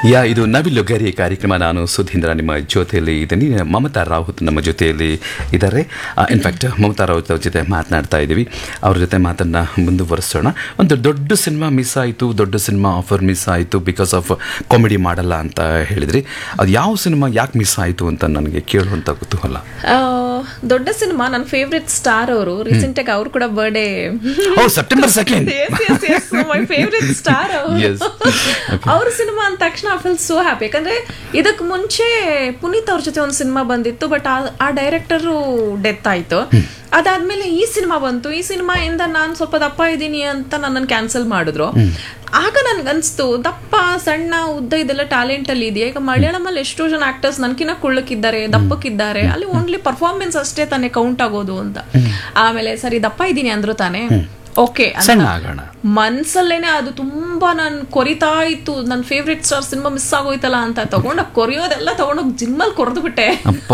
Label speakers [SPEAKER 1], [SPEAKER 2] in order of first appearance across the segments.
[SPEAKER 1] ಯಾ ಇದು ನವಿಲುಗರಿ ಕಾರ್ಯಕ್ರಮ ನಾನು ಸುಧೀಂದ್ರ ನಿಮ್ಮ ಜೊತೆಯಲ್ಲಿ ಇದ್ದೀನಿ ಮಮತಾ ರಾವುತ್ ನಮ್ಮ ಜೊತೆಯಲ್ಲಿ ಇದ್ದಾರೆ ಇನ್ಫ್ಯಾಕ್ಟ್ ಮಮತಾ ರಾವುತ್ ಅವ್ರ ಜೊತೆ ಮಾತನಾಡ್ತಾ ಇದ್ದೀವಿ ಅವ್ರ ಜೊತೆ ಮಾತನ್ನು ಮುಂದುವರಿಸೋಣ ಒಂದು ದೊಡ್ಡ ಸಿನಿಮಾ ಮಿಸ್ ಆಯಿತು ದೊಡ್ಡ ಸಿನಿಮಾ ಆಫರ್ ಮಿಸ್ ಆಯಿತು ಬಿಕಾಸ್ ಆಫ್ ಕಾಮಿಡಿ ಮಾಡಲ್ಲ ಅಂತ ಹೇಳಿದ್ರಿ ಅದು ಯಾವ ಸಿನಿಮಾ ಯಾಕೆ ಮಿಸ್ ಆಯಿತು ಅಂತ ನನಗೆ ಕೇಳುವಂಥ ಕುತೂಹಲ
[SPEAKER 2] ಆ, ದೊಡ್ಡ ಸಿನಿಮಾ ನನ್ನ ಫೇವ್ರೆಟ್ ಸ್ಟಾರ್ ಅವರು ರೀಸೆಂಟ್ ಆಗಿ ಅವ್ರು ಕೂಡ birthday
[SPEAKER 1] oh September second
[SPEAKER 2] my favourite star
[SPEAKER 1] Yes.
[SPEAKER 2] ಅವ್ರ ಸಿನಿಮಾ ಅಂದ ತಕ್ಷಣ ಐ ಫೀಲ್ ಸೋ ಹ್ಯಾಪಿ ಯಾಕಂದ್ರೆ ಇದಕ್ ಮುಂಚೆ ಪುನೀತ್ ಅವ್ರ ಜೊತೆ ಒಂದು ಸಿನಿಮಾ ಬಂದಿತ್ತು ಬಟ್ ಆ ಡೈರೆಕ್ಟರ್ ಡೆತ್ ಆಯ್ತು ಅದಾದ್ಮೇಲೆ ಈ ಸಿನಿಮಾ ಬಂತು ಈ ಸಿನಿಮಾ ಇಂದ ನಾನು ಸ್ವಲ್ಪ ದಪ್ಪ ಇದ್ದೀನಿ ಅಂತ ನನ್ನನ್ನು ಕ್ಯಾನ್ಸಲ್ ಮಾಡಿದ್ರು ಆಗ ನನ್ಗನ್ಸ್ತು ದಪ್ಪ ಸಣ್ಣ ಉದ್ದ ಇದೆಲ್ಲ ಟ್ಯಾಲೆಂಟ್ ಅಲ್ಲಿ ಇದೆಯಾ ಈಗ ಮಲಯಾಳಮಲ್ಲಿ ಎಷ್ಟೋ ಜನ ಆಕ್ಟರ್ಸ್ ನನ್ಕಿನ್ನ ಕುಳ್ಳಕ್ಕಿದ್ದಾರೆ ದಪ್ಪಕ್ಕಿದ್ದಾರೆ ಅಲ್ಲಿ ಓನ್ಲಿ ಪರ್ಫಾರ್ಮೆನ್ಸ್ ಅಷ್ಟೇ ತಾನೇ ಕೌಂಟ್ ಆಗೋದು ಅಂತ ಆಮೇಲೆ ಸರಿ ದಪ್ಪ ಇದ್ದೀನಿ ಅಂದ್ರು ತಾನೇ ಓಕೆ
[SPEAKER 1] ಸಣ್ಣ ಆಗೋಣ
[SPEAKER 2] ಮನ್ಸಲ್ಲೇನೆ ಅದು ತುಂಬಾ ನಾನು ಕೊರಿತಾ ಇತ್ತು ನನ್ನ ಫೇವ್ರೆಟ್ ಸ್ಟಾರ್ ಸಿನಿಮಾ ಮಿಸ್ ಆಗೋಯ್ತಲ್ಲ ಅಂತ ತಗೊಂಡೋಗ್ ಕೊರಿಯೋದೆಲ್ಲ ತಗೊಂಡೋಗ್ ಜಿಮ್ಮಲ್ಲಿ ಕೊರೆದು ಬಿಟ್ಟೆ
[SPEAKER 1] ಅಪ್ಪ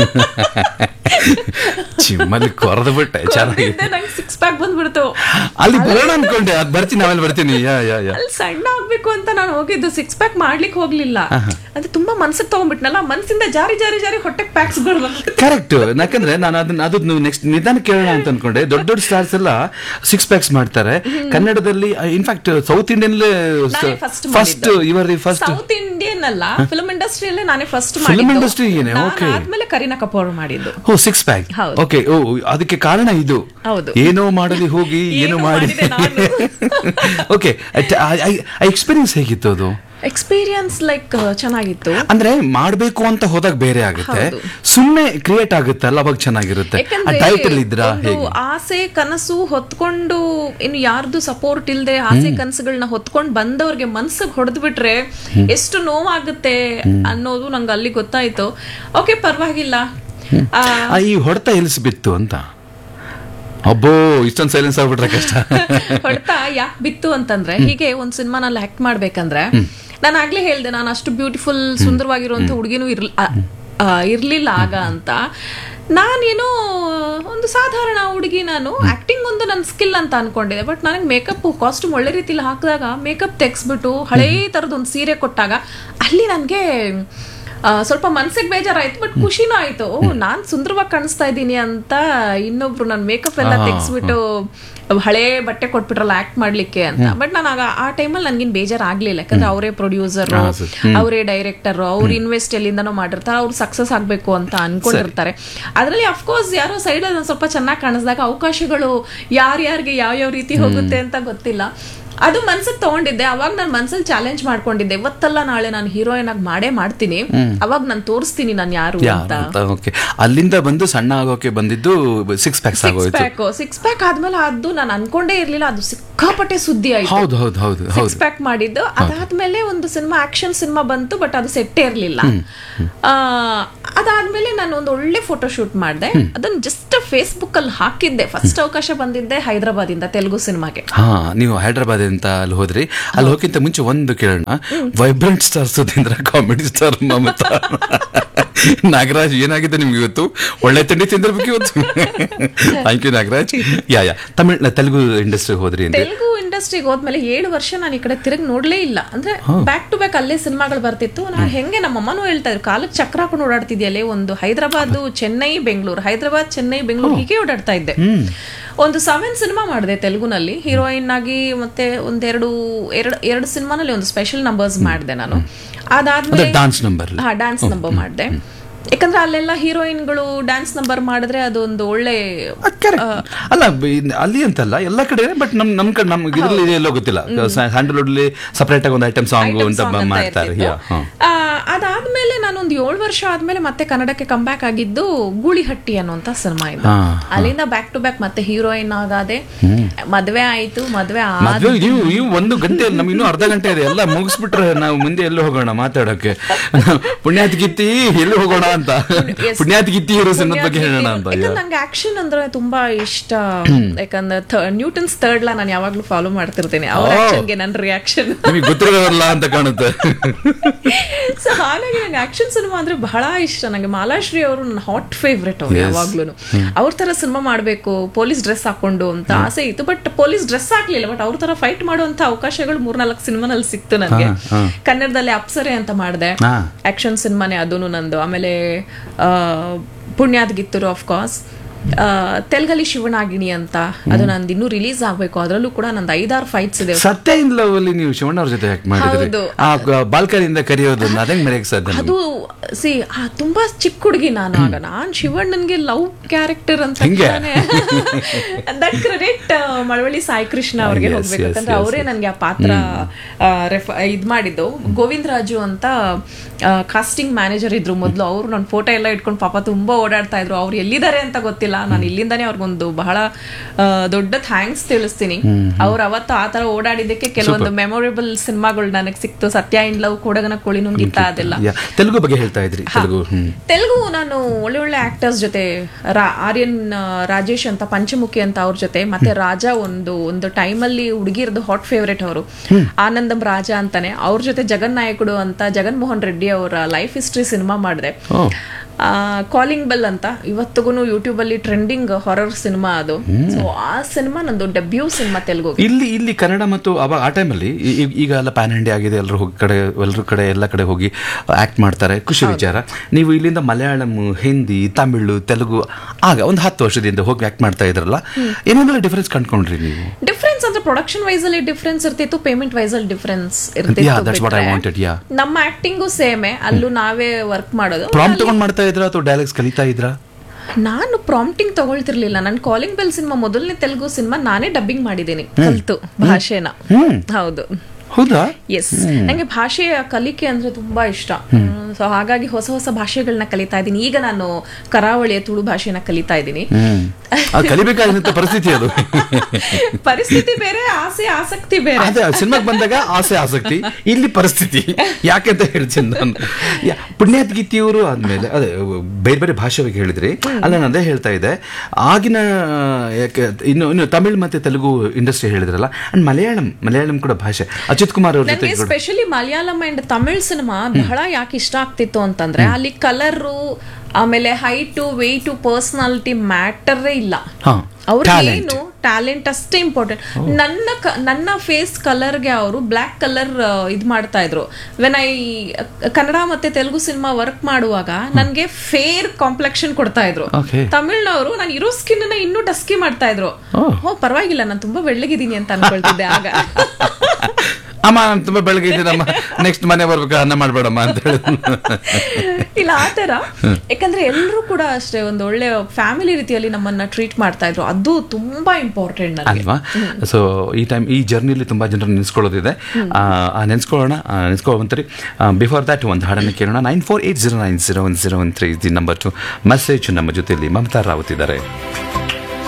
[SPEAKER 1] ಚಿಮ್ಮಲ್ಲಿ ಕೊರೆದು ಬಿಟ್ಟೆ ಚೆನ್ನಾಗಿ
[SPEAKER 2] ನಂಗೆ ಸಿಕ್ಸ್ ಪ್ಯಾಕ್ ಬಂದ್ಬಿಡ್ತು
[SPEAKER 1] ಅಲ್ಲಿ ಬರೋಣ ಅನ್ಕೊಂಡೆ ಅದು ಬರ್ತೀನಿ ಆಮೇಲೆ ಬರ್ತೀನಿ ಯಾ ಯಾ ಯಾ
[SPEAKER 2] ಅಲ್ಲಿ ಸಣ್ಣ ಆಗ್ಬೇಕು ಅಂತ ನಾನು ಹೋಗಿದ್ದು ಸಿಕ್ಸ್ ಪ್ಯಾಕ್ ಮಾಡ್ಲಿಕ್ಕೆ ಹೋಗ್ಲಿಲ್ಲ ಅದು ತುಂಬಾ ಮನ್ಸಿಗೆ ತಗೊಂಡ್ಬಿಟ್ನಲ್ಲ ಮನ್ಸಿಂದ ಜಾರಿ ಜಾರಿ ಜಾರಿ ಹೊಟ್ಟೆಗೆ ಪ್ಯಾಕ್ಸ್ ಬರಲ್ಲ
[SPEAKER 1] ಕರೆಕ್ಟ್ ಯಾಕಂದ್ರೆ ನಾನು ಅದನ್ನ ಅದು ನೆಕ್ಸ್ಟ್ ನಿಧಾನ ಕೇಳೋಣ ಅಂತ ಅನ್ಕೊಂಡೆ ದೊಡ್ಡ ದೊಡ್ಡ ಸ್ಟಾರ್ಸ್ ಎಲ್ಲ ಸಿಕ್ಸ್ ಪ್ಯಾಕ್ಸ್ ಮಾಡ್ತಾರೆ ಕನ್ನಡದಲ್ಲಿ ಇನ್ಫ್ಯಾಕ್ಟ್ ಸೌತ್ ಇಂಡಿಯನ್
[SPEAKER 2] ನಾನೇ first
[SPEAKER 1] first ಇವರ್ first
[SPEAKER 2] south Indian ಅಲ್ಲ ಫಿಲ್ಮ್ ಇಂಡಸ್ಟ್ರಿಯಲ್ಲೇ ನಾನೇ ಫಸ್ಟ್
[SPEAKER 1] Film
[SPEAKER 2] ಮಾಡಿದ್ದು
[SPEAKER 1] industry ಏನೇ?
[SPEAKER 2] ನಾನ್
[SPEAKER 1] Okay.
[SPEAKER 2] ಆದ್ಮೇಲೆ ಕರೀನಾ ಕಪೂರ್ ಮಾಡಿದ್ದು
[SPEAKER 1] ಓ ಸಿಕ್ಸ್ ಪ್ಯಾಕ್
[SPEAKER 2] ಹೌದು.
[SPEAKER 1] ಓಕೆ ಓ ಅದಕ್ಕೆ ಕಾರಣ ಇದು
[SPEAKER 2] ಹೌದು.
[SPEAKER 1] ಏನೋ ಮಾಡಲಿ ಹೋಗಿ ಏನೋ
[SPEAKER 2] ಏನೋ
[SPEAKER 1] ಮಾಡಿ
[SPEAKER 2] ಮಾಡಿದೆ ನಾನು.
[SPEAKER 1] ಓಕೆ ಎಕ್ಸ್ಪೀರಿಯನ್ಸ್ ಹೇಗಿತ್ತು ಅದು
[SPEAKER 2] ಎಕ್ಸ್ಪೀರಿಯನ್ಸ್ ಲೈಕ್ ಚೆನ್ನಾಗಿತ್ತು
[SPEAKER 1] ಅಂದ್ರೆ ಮಾಡ್ಬೇಕು ಅಂತ ಹೋದಾಗ ಬೇರೆ ಆಗುತ್ತೆ
[SPEAKER 2] ಹೌದು.
[SPEAKER 1] ಸುಮ್ಮನೆ ಕ್ರಿಯೇಟ್ ಆಗುತ್ತಲ್ಲ ಅವಾಗ ಚೆನ್ನಾಗಿರುತ್ತೆ ಆ
[SPEAKER 2] ಯಾಕಂದ್ರೆ
[SPEAKER 1] ಟೈಟಲ್ ಇದ್ರ
[SPEAKER 2] ಒಂದು
[SPEAKER 1] ಹೇಗೆ
[SPEAKER 2] ಆಸೆ ಕನಸು ಹೊತ್ಕೊಂಡು ಇನ್ನು ಯಾರ್ದು ಸಪೋರ್ಟ್ ಇಲ್ದೆ ಆಸೆ ಕನಸುಗಳನ್ನ ಹೊತ್ಕೊಂಡು ಬಂದವ್ರಿಗೆ ಮನ್ಸಿಗೆ ಹೊಡೆದು ಬಿಟ್ರೆ ಎಷ್ಟು ನೋವಾಗುತ್ತೆ ಅನ್ನೋದು ನಂಗೆ ಅಲ್ಲಿ ಗೊತ್ತಾಯ್ತು ಓಕೆ ಪರವಾಗಿಲ್ಲ ಆ,
[SPEAKER 1] ಆ, ಈ ಹೊಡೆತ ಎಲ್ಲಿಸಿ ಬಿತ್ತು ಅಂತ ಅಬ್ಬೋ ಇಷ್ಟೊಂದು ಸೈಲೆನ್ಸ್ ಆಗ್ಬಿಟ್ರೆ ಕಷ್ಟ
[SPEAKER 2] ಹೊಡ್ತ ಯಾಕೆ ಬಿತ್ತು ಅಂತಂದ್ರೆ ಹೀಗೆ ಒಂದ್ ಸಿನಿಮಾನಲ್ಲಿ ಆಕ್ಟ್ ಮಾಡ್ಬೇಕಂದ್ರೆ ನಾನು ಆಗ್ಲೇ ಹೇಳ್ದೆ ನಾನು ಅಷ್ಟು ಬ್ಯೂಟಿಫುಲ್ ಸುಂದರವಾಗಿರುವಂತ ಹುಡುಗಿನೂ ಇರ್ಲ ಆ, ಆ, ಇರ್ಲಿಲ್ಲ ಆಗ ಅಂತ ನಾನೇನೋ ಒಂದು ಸಾಧಾರಣ ಹುಡುಗಿ ನಾನು ಆಕ್ಟಿಂಗ್ ಒಂದು ನನ್ನ ಸ್ಕಿಲ್ ಅಂತ ಅನ್ಕೊಂಡಿದ್ದೆ ಬಟ್ ನನಗೆ ಮೇಕಪ್ ಕಾಸ್ಟ್ಯೂಮ್ ಒಳ್ಳೆ ರೀತಿಲಿ ಹಾಕಿದಾಗ ಮೇಕಪ್ ತೆಗ್ಸ್ಬಿಟ್ಟು ಹಳೇ ಥರದ್ದು ಒಂದು ಸೀರೆ ಕೊಟ್ಟಾಗ ಅಲ್ಲಿ ನನಗೆ ಸ್ವಲ್ಪ ಮನ್ಸಿಗೆ ಬೇಜಾರಾಯ್ತು ಬಟ್ ಖುಷಿನೂ ಆಯ್ತು ಓ ನಾನ್ ಸುಂದರವಾಗಿ ಕಾಣಿಸ್ತಾ ಇದ್ದೀನಿ ಅಂತ ಇನ್ನೊಬ್ರು ನನ್ನ ಮೇಕಪ್ ಎಲ್ಲ ತೆಗ್ಸ್ಬಿಟ್ಟು ಹಳೆ ಬಟ್ಟೆ ಕೊಟ್ಬಿಟ್ರಲ್ಲ ಆಕ್ಟ್ ಮಾಡ್ಲಿಕ್ಕೆ ಅಂತ ಬಟ್ ನಾನು ಆಗ ಆ ಟೈಮಲ್ಲಿ ನನ್ಗಿನ್ ಬೇಜಾರ್ ಆಗ್ಲಿಲ್ಲ ಯಾಕಂದ್ರೆ ಅವರೇ ಪ್ರೊಡ್ಯೂಸರ್
[SPEAKER 1] ಹಾ, ಸರ್.
[SPEAKER 2] ಅವರೇ ಡೈರೆಕ್ಟರ್ ಅವ್ರು ಇನ್ವೆಸ್ಟ್ ಎಲ್ಲಿಂದನೋ ಮಾಡಿರ್ತಾರೆ ಅವ್ರು ಸಕ್ಸಸ್ ಆಗ್ಬೇಕು ಅಂತ ಅನ್ಕೊಂಡಿರ್ತಾರೆ ಅದರಲ್ಲಿ ಅಫ್ಕೋರ್ಸ್ ಯಾರೋ ಸೈಡ್ ಸ್ವಲ್ಪ ಚೆನ್ನಾಗಿ ಕಾಣಿಸಿದಾಗ ಅವಕಾಶಗಳು ಯಾರ್ಯಾರಿಗೆ ಯಾವ್ಯಾವ ರೀತಿ ಹೋಗುತ್ತೆ ಅಂತ ಗೊತ್ತಿಲ್ಲ ಅದು ಮನ್ಸಿಗೆ ತಗೊಂಡಿದ್ದೆ ಅವಾಗ ನಾನು ಮನ್ಸಲ್ಲಿ ಚಾಲೆಂಜ್ ಮಾಡ್ಕೊಂಡಿದ್ದೆ ಇವತ್ತಲ್ಲ ನಾಳೆ ನಾನು ಹೀರೋಯಿನ್ ಆಗಿ ಮಾಡೇ ಮಾಡ್ತೀನಿ ಅವಾಗ ನಾನು ತೋರಿಸ್ತೀನಿ ನಾನು ಯಾರು ಅಂತ
[SPEAKER 1] ಅಂತ ಓಕೆ ಅಲ್ಲಿಂದ ಬಂದು ಸಣ್ಣ ಆಗೋಕೆ ಬಂದಿದ್ದು ಸಿಕ್ಸ್ ಪ್ಯಾಕ್ಸ್
[SPEAKER 2] ಸಿಕ್ಸ್
[SPEAKER 1] ಆಗೋಯ್ತು
[SPEAKER 2] ಪ್ಯಾಕ್ ಸಿಕ್ಸ್ ಪ್ಯಾಕ್ ಆದ್ಮೇಲೆ ಅದು ನಾನು ಅನ್ಕೊಂಡೇ ಇರ್ಲಿಲ್ಲ ಅದು ಸಿಕ್ಕಾಪಟ್ಟೆ ಸುದ್ದಿ ಆಯ್ತು
[SPEAKER 1] ಹೌದು ಹೌದು ಹೌದು
[SPEAKER 2] ಸಿಕ್ಸ್
[SPEAKER 1] ಹೌದು
[SPEAKER 2] ಪ್ಯಾಕ್ ಮಾಡಿದ್ದು ಅದಾದ್ಮೇಲೆ ಒಂದು ಸಿನಿಮಾ ಆಕ್ಷನ್ ಸಿನಿಮಾ ಬಂತು ಬಟ್ ಅದು ಸೆಟ್ಟೇ ಇರ್ಲಿಲ್ಲ ಆ, ಅದಾದ್ಮೇಲೆ ನಾನು ಒಂದು ಒಳ್ಳೆ ಫೋಟೋ ಶೂಟ್ ಮಾಡಿದೆ ಅದನ್ನ ಜಸ್ಟ್ ಫೇಸ್ಬುಕ್ ಅಲ್ಲಿ ಹಾಕಿದ್ದೆ ಫಸ್ಟ್ ಅವಕಾಶ ಬಂದಿದ್ದೆ ಹೈದರಾಬಾದ್ ಇಂದ ತೆಲುಗು ಸಿನಿಮಾಗೆ
[SPEAKER 1] ಹಾ ನೀವು ಹೈದ್ರಾಬಾದ್ ಅಂತ ಅಲ್ಲಿ ಹೋದ್ರಿ ಅಲ್ಲಿ ಹೋಗಿಂತ ಮುಂಚೆ ಒಂದು ಕೇಳೋಣ vibrant star Sudhindra comedy star Mamata Nagaraj ಏನಾಗಿದೆ ನಿಮ್ಗೆ ಇವತ್ತು ಒಳ್ಳೆ ತಿಂಡಿ ತಿಂದಿರ್ಬೇಕು ಇವತ್ತು thank you Nagaraj yeah yeah Tamil Telugu industry ಹೋದ್ರಿ ಅಂದ್ರೆ
[SPEAKER 2] ತೆಲುಗು ಇಂಡಸ್ಟ್ರಿಗೆ ಹೋದ್ಮೇಲೆ ಏಳು ವರ್ಷ ನಾನು ಈ ಕಡೆ ತಿರುಗಿ ನೋಡ್ಲೇ ಇಲ್ಲ ಅಂದ್ರೆ ಬ್ಯಾಕ್ ಟು ಬ್ಯಾಕ್ ಅಲ್ಲೇ ಸಿನಿಮಾಗಳು ಬರ್ತಿತ್ತು ನಾನು ಹೆಂಗೆ ನಮ್ಮ ಅಮ್ಮನೂ ಹೇಳ್ತಾ ಇದ್ರು ಕಾಲಕ್ಕೆ ಚಕ್ರ ಹಾಕೊಂಡು ಓಡಾಡ್ತಿದ್ಯಲ್ಲೇ ಒಂದು ಹೈದರಾಬಾದ್ ಚೆನ್ನೈ ಬೆಂಗಳೂರು ಹೈದರಾಬಾದ್ ಚೆನ್ನೈ ಬೆಂಗಳೂರು ಹೀಗೆ ಓಡಾಡ್ತಾ ಇದ್ದೆ ಒಂದು ಸೆವೆನ್ ಸಿನಿಮಾ ಮಾಡಿದೆ ತೆಲುಗುನಲ್ಲಿ ಹೀರೋಯಿನ್ ಆಗಿ ಮತ್ತೆ ಒಂದೆರಡು ಎರಡು ಎರಡು ಸಿನಿಮಾನಲ್ಲಿ ಒಂದು ಸ್ಪೆಷಲ್ ನಂಬರ್ಸ್ ಮಾಡಿದೆ ನಾನು ಅದಾದ್ಮೇಲೆ
[SPEAKER 1] ಅಂದ್ರೆ ಡಾನ್ಸ್ ನಂಬರ್
[SPEAKER 2] ಹಾ ಡ್ಯಾನ್ಸ್ ನಂಬರ್ ಮಾಡಿದೆ ಯಾಕಂದ್ರೆ ಅಲ್ಲೆಲ್ಲ ಹೀರೋಯಿನ್ಗಳು ಡ್ಯಾನ್ಸ್ ನಂಬರ್ ಮಾಡಿದ್ರೆ ಅದೊಂದು ಒಳ್ಳೆ
[SPEAKER 1] ಅಲ್ಲ ಬ- ಇನ್- ಅಲ್ಲಿ ಅಂತಲ್ಲ ಎಲ್ಲ ಕಡೆ ಬಟ್ ನಮ್ ನಮ್ ಕಡೆ ನಮ್ ಇದ್ರಲ್ಲಿ ಎಲ್ಲೋ ಗೊತ್ತಿಲ್ಲ ಸ್ಯಾಂಡಲ್ವುಡ್ ಅಲ್ಲಿ ಸಪರೇಟ್ ಆಗಿ ಒಂದು ಐಟಮ್ ಸಾಂಗ್
[SPEAKER 2] item
[SPEAKER 1] ಅಂತ
[SPEAKER 2] song ಅಂತ
[SPEAKER 1] ಮಾಡ್ತಾರೆ
[SPEAKER 2] ಇರ್ತಿತ್ತು.
[SPEAKER 1] ಯಾ ಹಾ
[SPEAKER 2] ಆ, ಅದಾದ್ಮೇಲೆ ನಾನು ಒಂದು ಏಳು ವರ್ಷ ಆದ್ಮೇಲೆ ಮತ್ತೆ ಕನ್ನಡಕ್ಕೆ ಕಂಬ್ಯಾಕ್ ಆಗಿದ್ದು ಗೂಳಿಹಟ್ಟಿ ಅನ್ನುವಂತ ಸಿನಿಮಾ ಇದು
[SPEAKER 1] ಹಾ,
[SPEAKER 2] ಅಲ್ಲಿಂದ ಬ್ಯಾಕ್ ಟು ಬ್ಯಾಕ್ ಮತ್ತೆ ಹೀರೋಯಿನ್ ಆಗಾದೆ ಮದ್ವೆ ಆಯ್ತು ಮದ್ವೆ ಆದ
[SPEAKER 1] ಮದ್ವೆ ನೀವು ನೀವು ಒಂದು ಗಂಟೆ ನಮ್ಗೆ ಇನ್ನೂ ಅರ್ಧ ಗಂಟೆ ಇದೆ ಎಲ್ಲ ಮುಗಿಸ್ಬಿಟ್ರೆ ನಾವು ಮುಂದೆ ಎಲ್ಲಿ ಹೋಗೋಣ ಮಾತಾಡೋಕೆ ಪುಣ್ಯಾತ್ ಗಿತ್ತಿ ಎಲ್ಲಿ ಹೋಗೋಣ ಅಂತ
[SPEAKER 2] Yes.
[SPEAKER 1] ಪುಣ್ಯಾತಿ ಕಿತ್ತಿಯರು ಸಿನಿಮಾ ಬಗ್ಗೆ ಹೇಳೋಣ ಅಂತ
[SPEAKER 2] ಯಾಕಂದ್ರೆ ನಂಗೆ ಆಕ್ಷನ್ ಅಂದ್ರೆ ತುಂಬಾ ಇಷ್ಟ ಯಾಕಂದ್ರೆ ಥ- ನ್ಯೂಟನ್ಸ್ ಥರ್ಡ್ ಲಾ ನಾನು ಯಾವಾಗ್ಲೂ ಫಾಲೋ ಮಾಡ್ತಿರ್ತೇನೆ ಅವ್ರ
[SPEAKER 1] Oh.
[SPEAKER 2] ಆಕ್ಷನ್ಗೆ ನನ್ನ ರಿಯಾಕ್ಷನ್
[SPEAKER 1] ನಿಮಗೆ ಗೊತ್ತಿರೋಲ್ಲ ಅಂತ ಕಾಣುತ್ತೆ
[SPEAKER 2] ಸೊ ಹಾಗಾಗಿ ನಂಗೆ ಆಕ್ಷನ್ ಸಿನಿಮಾ ಅಂದ್ರೆ ಬಹಳ ಇಷ್ಟ ನಂಗೆ ಮಾಲಾಶ್ರೀ ಅವರು ನನ್ನ ಹಾಟ್ ಫೇವ್ರೆಟ್ ಅವ್ರು
[SPEAKER 1] Yes.
[SPEAKER 2] ಯಾವಾಗ್ಲೂ ಅವ್ರ ತರ ಸಿನಿಮಾ ಮಾಡ್ಬೇಕು ಪೊಲೀಸ್ ಡ್ರೆಸ್ ಹಾಕೊಂಡು ಅಂತ ಆಸೆ ಇತ್ತು ಬಟ್ ಪೊಲೀಸ್ ಡ್ರೆಸ್ ಹಾಕ್ಲಿಲ್ಲ ಬಟ್ ಅವ್ರ ತರ ಫೈಟ್ ಮಾಡುವಂತ ಅವಕಾಶಗಳು ಮೂರ್ನಾಲ್ಕು ಸಿನಿಮಾನಲ್ಲಿ ಸಿಕ್ತು ನನಗೆ
[SPEAKER 1] ಹಾ, ಹಾ.
[SPEAKER 2] ಕನ್ನಡದಲ್ಲಿ ಅಪ್ಸರೆ ಅಂತ ಮಾಡಿದೆ
[SPEAKER 1] ಹಾ.
[SPEAKER 2] ಆಕ್ಷನ್ ಸಿನಿಮಾನೇ ಅದೂ ನಂದು ಆಮೇಲೆ ಆ, ಪುಣ್ಯಾದ ಗಿತ್ತರು ಆಫ್ ಕೋರ್ಸ್ ತೆಲುಗಲ್ಲಿ ಶಿವನಾಗಿಣಿ ಅಂತ ಅದು ನಂದು ಇನ್ನೂ ರಿಲೀಸ್ ಆಗ್ಬೇಕು ಅದರಲ್ಲೂ ಕೂಡ ನಂದು ಐದಾರು ಫೈಟ್ಸ್ ಇದೆ
[SPEAKER 1] ಸತ್ಯ ಇನ್ ಲವ್ ಅಲ್ಲಿ ನೀವು ಶಿವಣ್ಣ ಅವ್ರ ಜೊತೆ ಯಾಕೆ ಮಾಡಿದ್ರಿ
[SPEAKER 2] ಹೌದು.
[SPEAKER 1] ಆ ಬಾಲ್ಕನಿಯಿಂದ ಕರೆಯೋದನ್ನ ಅದಂಗ್ ಮರೆಯಕ್ ಸಾಧ್ಯ ನಿಮ್ಗೆ?
[SPEAKER 2] ಅದು ಸಿ ತುಂಬಾ ಚಿಕ್ಕ ಹುಡುಗಿ ನಾನು ಆಗ ನಾನ್ ಶಿವಣ್ಣನ್ಗೆ ಲವ್ ಕ್ಯಾರೆಕ್ಟರ್ ಅಂತ
[SPEAKER 1] ಹಿಂಗೆ?
[SPEAKER 2] ದಟ್ ಕ್ರೆಡಿಟ್ ಮಳವಳ್ಳಿ ಸಾಯಿ ಕೃಷ್ಣ ಅವ್ರಿಗೆ
[SPEAKER 1] Yes,
[SPEAKER 2] ಹೋಗ್ಬೇಕು
[SPEAKER 1] yes,
[SPEAKER 2] ಯಾಕಂದ್ರೆ
[SPEAKER 1] yes,
[SPEAKER 2] ಅವರೇ ನನ್ಗೆ ಆ ಪಾತ್ರ ಆ, ರೆಫ- ಇದ್ ಮಾಡಿದ್ದು ಗೋವಿಂದ ರಾಜು ಅಂತ ಕಾಸ್ಟಿಂಗ್ ಮ್ಯಾನೇಜರ್ ಇದ್ರು ಮೊದ್ಲು ಅವ್ರು ನನ್ನ ಫೋಟೋ ಎಲ್ಲ ಇಟ್ಕೊಂಡು ಪಾಪ ತುಂಬಾ ಓಡಾಡ್ತಾ ಇದ್ರು ಅವ್ರು ಎಲ್ಲಿದ್ದಾರೆ ಅಂತ ಗೊತ್ತಿಲ್ಲ ನಾನು ಇಲ್ಲಿಂದಾನೇ ಅವ್ರಿಗೊಂದು ಬಹಳ ಆ, ದೊಡ್ಡ ಥ್ಯಾಂಕ್ಸ್ ತಿಳಿಸ್ತೀನಿ ಅವ್ರು ಅವತ್ತು ಆ ತರ ಓಡಾಡಿದ್ದಕ್ಕೆ ಕೆಲವೊಂದು ಮೆಮೊರೇಬಲ್ ಸಿನಿಮಾಗಳು ನನಗೆ ಸಿಕ್ತು ಸತ್ಯ ಇನ್ ಲವ್ ಕೊಡಗನ ಕೋಳಿ ನುಂಗಿತ್ತ ಅದೆಲ್ಲ
[SPEAKER 1] ಯಾ, ತೆಲುಗು ಬಗ್ಗೆ ಹೇಳ್ತಾ ಇದ್ರಿ ತೆಲುಗು ಹ್ಮ್
[SPEAKER 2] ತೆಲುಗು ನಾನು ಒಳ್ಳೆ ಒಳ್ಳೆ ಆಕ್ಟರ್ಸ್ ಜೊತೆ ರಾ- ಆರ್ಯನ್ ಆ, ರಾಜೇಶ್ ಅಂತ ಪಂಚಮುಖಿ ಅಂತ ಅವ್ರ ಜೊತೆ ಮತ್ತೆ ರಾಜಾ ಒಂದು ಒಂದು ಟೈಮಲ್ಲಿ ಹುಡುಗಿರ್ದು ಹಾಟ್ ಫೇವ್ರೇಟ್ ಅವರು ಆನಂದಂ ರಾಜ ಅಂತಾನೆ ಅವ್ರ ಜೊತೆ ಜಗನ್ ನಾಯಕುಡು ಅಂತ ಜಗನ್ ಮೋಹನ್ ರೆಡ್ಡಿ ಅವರ ಲೈಫ್ ಹಿಸ್ಟ್ರಿ ಸಿನಿಮಾ ಮಾಡಿದೆ
[SPEAKER 1] ಓ
[SPEAKER 2] ಕಾಲಿಂಗ್ ಬೆಲ್ ಅಂತ ಇವತ್ತಿಗೂ ಯೂಟ್ಯೂಬ್ ಅಲ್ಲಿ ಟ್ರೆಂಡಿಂಗ್ ಹಾರರ್ ಸಿನಿಮಾ ಅದು ಸೊ ಆ ಸಿನಿಮಾ ನಂದು ಡೆಬ್ಯೂ ಸಿನಿಮಾ ತೆಲುಗು
[SPEAKER 1] ಇಲ್ಲಿ ಇಲ್ಲಿ ಕನ್ನಡ ಮತ್ತು ಅವಾಗ ಆ ಟೈಮಲ್ಲಿ ಈಗ ಎಲ್ಲ ಪ್ಯಾನ್ ಇಂಡಿಯಾ ಆಗಿದೆ ಎಲ್ಲರೂ ಹೋಗಿ ಕಡೆ ಎಲ್ಲರ ಕಡೆ ಎಲ್ಲ ಕಡೆ ಹೋಗಿ ಆಕ್ಟ್ ಮಾಡ್ತಾರೆ ಖುಷಿ ವಿಚಾರ ನೀವು ಇಲ್ಲಿಂದ ಮಲಯಾಳಂ ಹಿಂದಿ ತಮಿಳು ತೆಲುಗು ಆಗ ಒಂದು ಹತ್ತು ವರ್ಷದಿಂದ ಹೋಗಿ ಆಕ್ಟ್ ಮಾಡ್ತಾ ಇದ್ರಲ್ಲ ಏನೇನೆಲ್ಲ ಡಿಫರೆನ್ಸ್ ಕಂಡ್ಕೊಂಡ್ರಿ ನೀವು
[SPEAKER 2] ಡಿಫ್ರೆನ್ಸ್ ಅಂದ್ರೆ ಪ್ರೊಡಕ್ಷನ್ ವೈಸ್ ಅಲ್ಲಿ ಡಿಫ್ರೆನ್ಸ್ ಇರ್ತಿತ್ತು ಪೇಮೆಂಟ್ ವೈಸ್ ಅಲ್ಲಿ difference
[SPEAKER 1] Yeah, that's what I
[SPEAKER 2] ಇರ್ತಿತ್ತು
[SPEAKER 1] wanted, yeah.
[SPEAKER 2] ನಮ್ಮ ಆಕ್ಟಿಂಗು ಸೇಮೆ ಅಲ್ಲೂ ನಾವೇ ವರ್ಕ್ ಮಾಡೋದು
[SPEAKER 1] ಪ್ರಾಮ್ ತಗೊಂಡ್ ಮಾಡ್ತಾ ಇದ್ರಾ ಅಥವಾ ಡೈಲಾಗ್ಸ್ ಕಲಿತಾ ಇದ್ರಾ
[SPEAKER 2] ನಾನು ಪ್ರಾಂಪ್ಟಿಂಗ್ ತಗೊಳ್ತಿರ್ಲಿಲ್ಲ ನನ್ನ ಕಾಲಿಂಗ್ ಬೆಲ್ ಸಿನಿಮಾ ಮೊದಲನೇ ತೆಲುಗು ಸಿನಿಮಾ ನಾನೇ ಡಬ್ಬಿಂಗ್ ಮಾಡಿದ್ದೀನಿ ಕಲ್ತು ಭಾಷೆನ ಹೌದು
[SPEAKER 1] ಹೌದಾ
[SPEAKER 2] ಎಸ್ ನಂಗೆ ಭಾಷೆಯ ಕಲಿಕೆ ಅಂದ್ರೆ ತುಂಬಾ ಇಷ್ಟ ಸೊ ಹಾಗಾಗಿ ಹೊಸ ಹೊಸ ಭಾಷೆಗಳನ್ನ ಕಲಿತಾ ಇದ್ದೀನಿ ಈಗ ನಾನು ಕರಾವಳಿಯ ತುಳು ಭಾಷೆನ ಕಲಿತಾ ಇದ್ದೀನಿ
[SPEAKER 1] ಹ್ಮ್ ಅದು ಕಲಿಬೇಕಾದಂತ ಪರಿಸ್ಥಿತಿ ಅದು
[SPEAKER 2] ಪರಿಸ್ಥಿತಿ ಬೇರೆ ಆಸೆ ಆಸಕ್ತಿ ಬೇರೆ
[SPEAKER 1] ಅದೇ ಸಿನಿಮಾಗೆ ಬಂದಾಗ ಆಸೆ ಆಸಕ್ತಿ ಇಲ್ಲಿ ಪರಿಸ್ಥಿತಿ ಯಾಕೆ ಅಂತ ಹೇಳ್ತೀನಿ ನಾನು ಯಾ- ಪುಣ್ಯಾತ್ ಗೀತಿಯವರು ಆದ್ಮೇಲೆ ಅದೇ ಬೇರೆ ಬೇರೆ ಭಾಷೆ ಬಗ್ಗೆ ಹೇಳಿದ್ರಿ ಅಲ್ಲ ನಾನು ಅದೇ ಹೇಳ್ತಾ ಇದ್ದೆ ಆಗಿನ ಯಾಕೆ ಇನ್ನು ಇನ್ನು ತಮಿಳ್ ಮತ್ತೆ ತೆಲುಗು ಇಂಡಸ್ಟ್ರಿ ಹೇಳಿದ್ರಲ್ಲ ಅಂಡ್ ಮಲಯಾಳಂ ಮಲಯಾಳಂ ಕೂಡ ಭಾಷೆ ಅಚ್ಯುತ್ ಕುಮಾರ್ ಅವ್ರ ಜೊತೆ
[SPEAKER 2] ನನಗೆ specially Malayalam and Tamil cinema ಬಹಳ ಯಾಕೆ ಇಷ್ಟ ಆಗ್ತಿತ್ತು ಅಂತಂದ್ರೆ ಅಲ್ಲಿ ಕಲರು ಆಮೇಲೆ ಹೈಟು ವೆಯ್ಟು ಪರ್ಸನಾಲಿಟಿ ಮ್ಯಾಟರೇ ಇಲ್ಲ
[SPEAKER 1] ಹಾ
[SPEAKER 2] ಅವ್ರಿಗೆ
[SPEAKER 1] Talent.
[SPEAKER 2] ಏನು ಟ್ಯಾಲೆಂಟ್ ಅಷ್ಟೇ ಇಂಪಾರ್ಟೆಂಟ್ ನನ್ನ ಕ- ನನ್ನ ಫೇಸ್ ಕಲರ್ಗೆ ಅವರು ಬ್ಲ್ಯಾಕ್ ಕಲರ್ ಇದು ಮಾಡ್ತಾ ಇದ್ರು ವೆನ್ ಐ ಕನ್ನಡ ಮತ್ತೆ ತೆಲುಗು ಸಿನಿಮಾ ವರ್ಕ್ ಮಾಡುವಾಗ ನನಗೆ ಫೇರ್ ಕಾಂಪ್ಲೆಕ್ಷನ್ ಕೊಡ್ತಾ ಇದ್ರು
[SPEAKER 1] Okay.
[SPEAKER 2] ತಮಿಳ್ನವರು ನಾನು ಇರೋ ಸ್ಕಿನ್ ಇನ್ನೂ ಡಸ್ಕಿ ಮಾಡ್ತಾ ಇದ್ರು
[SPEAKER 1] Oh.
[SPEAKER 2] ಓ ಪರವಾಗಿಲ್ಲ ನಾನು ತುಂಬಾ ಬೆಳ್ಳಗಿದ್ದೀನಿ ಅಂತ ಅನ್ಕೊಳ್ತಿದ್ದೆ ಆಗ
[SPEAKER 1] ಅಮ್ಮ ನಾನು ತುಂಬಾ ಬೆಳಗ್ಗೆ ಇದ್ದೀನಮ್ಮ ನೆಕ್ಸ್ಟ್ ಮನೆ ಬರ್ಬೇಕು ಅನ್ನ ಮಾಡ್ಬೇಡಮ್ಮ ಅಂತ ಹೇಳಿ
[SPEAKER 2] ಇಲ್ಲ ಆತರ ಯಾಕಂದ್ರೆ ಎಲ್ಲರೂ ಕೂಡ ಅಷ್ಟೇ ಒಂದು ಒಳ್ಳೆ ಫ್ಯಾಮಿಲಿ ರೀತಿಯಲ್ಲಿ ನಮ್ಮನ್ನ ಟ್ರೀಟ್ ಮಾಡ್ತಾ ಇದ್ರು ಅದು ತುಂಬಾ ಇಂಪಾರ್ಟೆಂಟ್ ನನಗೆ
[SPEAKER 1] ಅಲ್ವಾ ಸೊ ಈ ಟೈಮ್ ಈ ಜರ್ನಿಲಿ ತುಂಬಾ ಜನರು ನೆನೆಸ್ಕೊಳ್ಳೋದಿದೆ ಆ, ಆ ನೆನೆಸ್ಕೊಳ್ಳೋಣ ನೆನೆಸ್ಕೊಳ್ಳುವಂತರಿ ಬಿಫೋರ್ ದ್ಯಾಟ್ ಒಂದು ಹಾಡನ್ನು ಕೇಳೋಣ nine four eight zero nine zero one zero one three the number to message ನಮ್ಮ ಜೊತೆಯಲ್ಲಿ ಮಮತಾ ರಾವತ್ ಇದ್ದಾರೆ